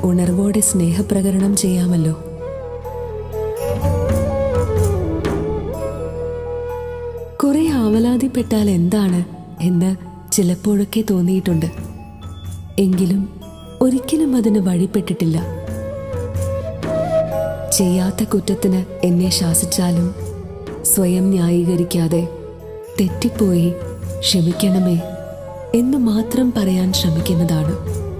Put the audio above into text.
ഉണർവോടെ സ്നേഹപ്രകരണം ചെയ്യാമല്ലോ കുറെ ആവലാതിപ്പെട്ടാൽ എന്താണ് എന്ന് ചിലപ്പോഴൊക്കെ തോന്നിയിട്ടുണ്ട് എങ്കിലും ഒരിക്കലും അതിന് വഴിപ്പെട്ടിട്ടില്ല ചെയ്യാത്ത കുറ്റത്തിന് എന്നെ ശാസിച്ചാലും സ്വയം ന്യായീകരിക്കാതെ തെറ്റിപ്പോയി ക്ഷമിക്കണമേ എന്ന് മാത്രം പറയാൻ ശ്രമിക്കുന്നതാണ്